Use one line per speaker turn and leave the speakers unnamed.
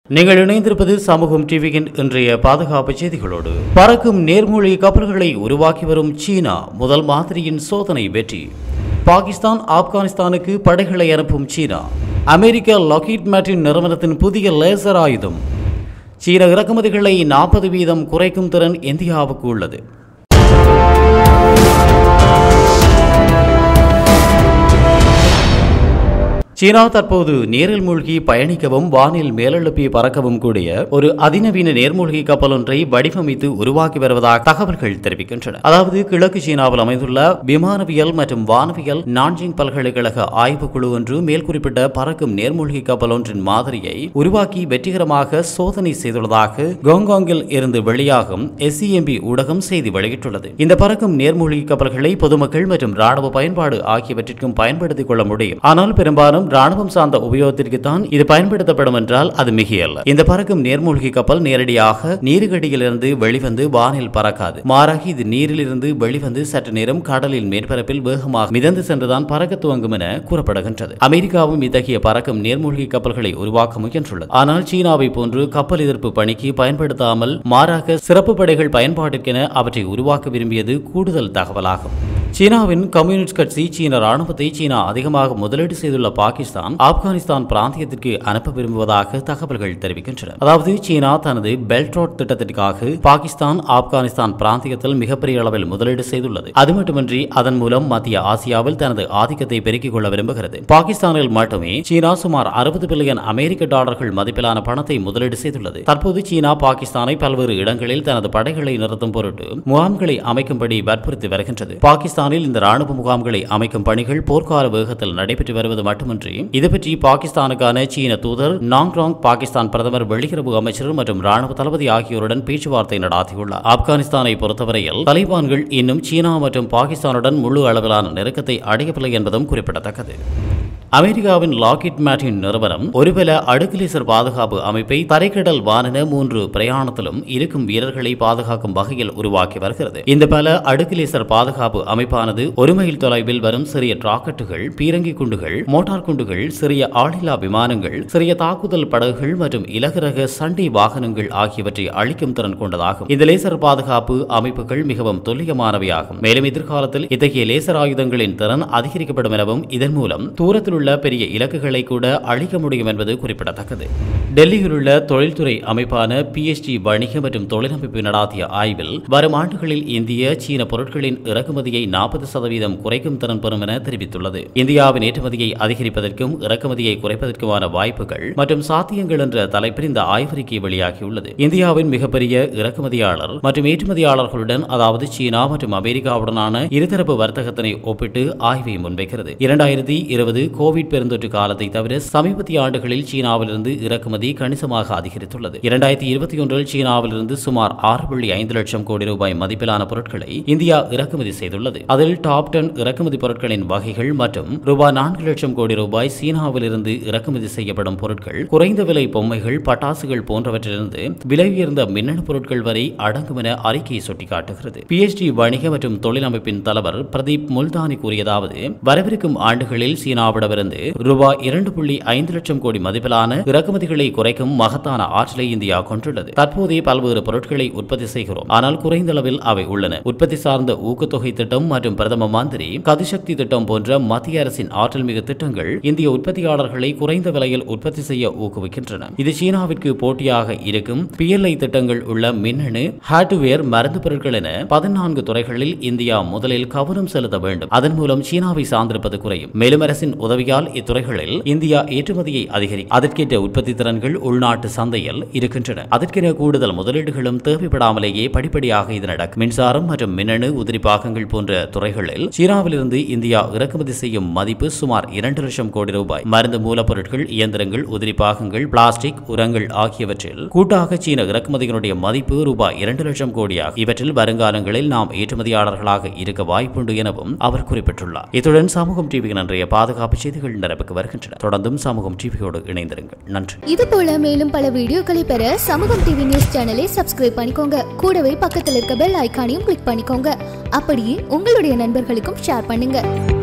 நீங்கள் இணைந்திருப்பது சமூகம் டிவியின் இன்றைய பாதுகாப்பு செய்திகளோடு பறக்கும் நேர்மூழ்கி கப்பல்களை உருவாக்கி வரும் சீனா முதல் மாதிரியின் சோதனை வெற்றி பாகிஸ்தான் ஆப்கானிஸ்தானுக்கு படைகளை அனுப்பும் சீனா அமெரிக்க லாக்கீட் மேட்டின் நிறுவனத்தின் புதிய லேசர் ஆயுதம் சீன இறக்குமதிகளை நாற்பது வீதம் குறைக்கும் திறன் இந்தியாவுக்கு உள்ளது சீனா தற்போது நீரில் மூழ்கி பயணிக்கவும் வானில் மேலெழுப்பி பறக்கவும் கூடிய ஒரு அதிநவீன நீர்மூழ்கி கப்பல் ஒன்றை வடிவமைத்து உருவாக்கி வருவதாக தகவல்கள் தெரிவிக்கின்றன அதாவது கிழக்கு சீனாவில் அமைந்துள்ள விமானவியல் மற்றும் வானவியல் நான்ஜிங் பல்கலைக்கழக ஆய்வுக்குழு ஒன்று மேல் குறிப்பிட்ட பறக்கும் நீர்மூழ்கி கப்பல் ஒன்றின் மாதிரியை உருவாக்கி வெற்றிகரமாக சோதனை செய்துள்ளதாக கோங்காங்கில் இருந்து வெளியாகும் எஸ்சிஎம்பி ஊடகம் செய்தி வெளியிட்டுள்ளது இந்த பறக்கும் நீர்மூழ்கி கப்பல்களை பொதுமக்கள் மற்றும் ராணுவ பயன்பாடு ஆகியவற்றிற்கும் பயன்படுத்திக் கொள்ள முடியும் ஆனால் பெரும்பாலும் ராணுவம் சார்ந்த உபயோகத்திற்கு தான் இது பயன்படுத்தப்படும் என்றால் அது மிகையல்ல இந்த பறக்கும் நீர்மூழ்கி கப்பல் நேரடியாக நீருக்கடியிலிருந்து வெளிவந்து வானில் பறக்காது மாறாக இது நீரிலிருந்து வெளிவந்து சற்று நேரம் கடலின் மேற்பரப்பில் வேகமாக மிதந்து சென்றுதான் பறக்க துவங்கும் என கூறப்படுகின்றது அமெரிக்காவும் இத்தகைய பறக்கும் நீர்மூழ்கி கப்பல்களை உருவாக்க முயன்றுள்ளது ஆனால் சீனாவை போன்று கப்பல் எதிர்ப்பு பணிக்கு பயன்படுத்தாமல் மாறாக சிறப்பு படைகள் பயன்பாட்டிற்கென அவற்றை உருவாக்க விரும்பியது கூடுதல் தகவலாகும் சீனாவின் கம்யூனிஸ்ட் கட்சி சீன ராணுவத்தை சீனா அதிகமாக முதலீடு செய்துள்ள பாகிஸ்தான் ஆப்கானிஸ்தான் பிராந்தியத்திற்கு அனுப்ப விரும்புவதாக தகவல்கள் தெரிவிக்கின்றன அதாவது சீனா தனது பெல்ட் ரோட் திட்டத்திற்காக பாகிஸ்தான் ஆப்கானிஸ்தான் பிராந்தியத்தில் மிகப்பெரிய அளவில் முதலீடு செய்துள்ளது அது மட்டுமின்றி அதன் மூலம் மத்திய ஆசியாவில் தனது ஆதிக்கத்தை பெருக்கிக் கொள்ள விரும்புகிறது பாகிஸ்தானில் மட்டுமே சீனா சுமார் அறுபது பில்லியன் அமெரிக்க டாலர்கள் மதிப்பிலான பணத்தை முதலீடு செய்துள்ளது தற்போது சீனா பாகிஸ்தானை பல்வேறு இடங்களில் தனது படைகளை நிறுத்தும் பொருட்டு முகாம்களை அமைக்கும்படி வற்புறுத்தி வருகின்றது பாகிஸ்தானில் இந்த ராணுவ முகாம்களை அமைக்கும் பணிகள் போர்க்கால வேகத்தில் நடைபெற்று வருவது மட்டுமின்றி இது பற்றி பாகிஸ்தானுக்கான சீன தூதர் நாங்ராங் பாகிஸ்தான் பிரதமர் வெளியுறவு அமைச்சர் மற்றும் ராணுவ தளபதி ஆகியோருடன் பேச்சுவார்த்தை நடாத்தியுள்ளார் ஆப்கானிஸ்தானை பொறுத்தவரையில் தலிபான்கள் இன்னும் சீனா மற்றும் பாகிஸ்தானுடன் முழு அளவிலான நெருக்கத்தை அடையவில்லை என்பதும் குறிப்பிடத்தக்கது அமெரிக்காவின் லாக்கிட் மேட்டின் நிறுவனம் ஒருபல அடுக்கு லேசர் பாதுகாப்பு அமைப்பை தரைக்கடல் வானன மூன்று பிரயாணத்திலும் இருக்கும் வீரர்களை பாதுகாக்கும் வகையில் உருவாக்கி வருகிறது இந்த பல அடுக்கு லேசர் பாதுகாப்பு அமைப்பானது ஒரு மைல் தொலைவில் வரும் சிறிய ராக்கெட்டுகள் பீரங்கி குண்டுகள் மோட்டார் குண்டுகள் சிறிய ஆளில்லா விமானங்கள் சிறிய தாக்குதல் படகுகள் மற்றும் இலகுரக சண்டை வாகனங்கள் ஆகியவற்றை அழிக்கும் திறன் கொண்டதாகும் இந்த லேசர் பாதுகாப்பு அமைப்புகள் மிகவும் துல்லியமானவையாகும் மேலும் எதிர்காலத்தில் இத்தகைய லேசர் ஆயுதங்களின் திறன் அதிகரிக்கப்படும் எனவும் இதன் மூலம் தூரத்தில் உள்ள பெரிய இலக்குகளை கூட அழிக்க முடியும் என்பது குறிப்பிடத்தக்கது டெல்லியில் உள்ள தொழில்துறை அமைப்பான பிஎஸ்டி வணிக மற்றும் தொழிலமைப்பு நடாத்திய ஆய்வில் வரும் ஆண்டுகளில் இந்திய சீன பொருட்களின் இறக்குமதியை நாற்பது சதவீதம் குறைக்கும் திறன் பெறும் என தெரிவித்துள்ளது இந்தியாவின் ஏற்றுமதியை அதிகரிப்பதற்கும் இறக்குமதியை குறைப்பதற்குமான வாய்ப்புகள் மற்றும் சாத்தியங்கள் என்ற தலைப்பில் இந்த ஆய்வறிக்கை வெளியாகியுள்ளது இந்தியாவின் மிகப்பெரிய இறக்குமதியாளர் மற்றும் ஏற்றுமதியாளர்களுடன் அதாவது சீனா மற்றும் அமெரிக்காவுடனான இருதரப்பு வர்த்தகத்தினை ஒப்பிட்டு ஆய்வை முன்வைக்கிறது இரண்டாயிரத்தி இருபது கோவிட் பெருந்தொற்று காலத்தை தவிர சமீபத்திய ஆண்டுகளில் சீனாவிலிருந்து இறக்குமதி கணிசமாக அதிகரித்துள்ளது இரண்டாயிரத்தி இருபத்தி ஒன்றில் சீனாவிலிருந்து சுமார் ஆறு புள்ளி ஐந்து லட்சம் கோடி ரூபாய் மதிப்பிலான பொருட்களை இந்தியா இறக்குமதி செய்துள்ளது அதில் டாப் டென் இறக்குமதி பொருட்களின் வகைகள் மற்றும் ரூபாய் நான்கு லட்சம் கோடி ரூபாய் சீனாவிலிருந்து இறக்குமதி செய்யப்படும் பொருட்கள் குறைந்த விலை பொம்மைகள் பட்டாசுகள் போன்றவற்றிலிருந்து விலை உயர்ந்த மின்னணு பொருட்கள் வரை அடங்கும் என அறிக்கை சுட்டிக்காட்டுகிறது பிஎஸ்டி வணிக மற்றும் தொழில் அமைப்பின் தலைவர் பிரதீப் முல்தானி கூறியதாவது வரவிருக்கும் ஆண்டுகளில் சீனாவிடமிருந்து ரூபாய் இரண்டு புள்ளி ஐந்து லட்சம் கோடி மதிப்பிலான இறக்குமதிகளை குறைக்கும் மகத்தான ஆற்றலை இந்தியா கொண்டுள்ளது தற்போதைய பல்வேறு பொருட்களை உற்பத்தி செய்கிறோம் ஆனால் குறைந்த அளவில் அவை உள்ளன உற்பத்தி சார்ந்த ஊக்கத்தொகை திட்டம் மற்றும் பிரதம மந்திரி கதிசக்தி திட்டம் போன்ற மத்திய அரசின் ஆற்றல் மிகு திட்டங்கள் இந்திய உற்பத்தியாளர்களை குறைந்த விலையில் உற்பத்தி செய்ய ஊக்குவிக்கின்றன இது சீனாவிற்கு போட்டியாக இருக்கும் பிஎல்ஐ திட்டங்கள் உள்ள மின்னணு ஹார்ட்வேர் மருந்து பொருட்கள் என பதினான்கு துறைகளில் இந்தியா முதலில் கவனம் செலுத்த வேண்டும் அதன் மூலம் சீனாவை சார்ந்திருப்பது குறையும் மேலும் அரசின் உதவியால் இத்துறைகளில் இந்தியா ஏற்றுமதியை அதிகரிக்கும் அதற்கேற்ற உற்பத்தி திறன்கள் உள்நாட்டு சந்தையில் இருக்கின்றன அதற்கென கூடுதல் முதலீடுகளும் தேவைப்படாமலேயே படிப்படியாக இது நடக்கும் மின்சாரம் மற்றும் மின்னணு உதிரி பாகங்கள் போன்ற துறைகளில் சீனாவிலிருந்து இந்தியா இறக்குமதி செய்யும் மதிப்பு சுமார் இரண்டு லட்சம் கோடி ரூபாய் மருந்து மூலப்பொருட்கள் இயந்திரங்கள் உதிரி பாகங்கள் பிளாஸ்டிக் உரங்கள் ஆகியவற்றில் கூட்டாக சீன இறக்குமதிகளுடைய மதிப்பு ரூபாய் இரண்டு லட்சம் கோடியாகும் இவற்றில் வருங்காலங்களில் நாம் ஏற்றுமதியாளர்களாக இருக்க வாய்ப்புண்டு எனவும் அவர் குறிப்பிட்டுள்ளார் இத்துடன் சமூகம் டிவியின் அன்றைய பாதுகாப்பு செய்திகள் நிரப்புக்கு வருகின்றன தொடர்ந்தும் சமூகம் டிவியோடு இணைந்திருங்கள் நன்றி
இது போல மேலும் பல வீடியோக்களை பெற சமூகம் டிவி நியூஸ் சேனலை சப்ஸ்கிரைப் பண்ணிக்கோங்க கூடவே பக்கத்தில் இருக்க பெல் ஐகானையும் கிளிக் பண்ணிக்கோங்க அப்படியே உங்களுடைய நண்பர்களுக்கும் ஷேர் பண்ணுங்க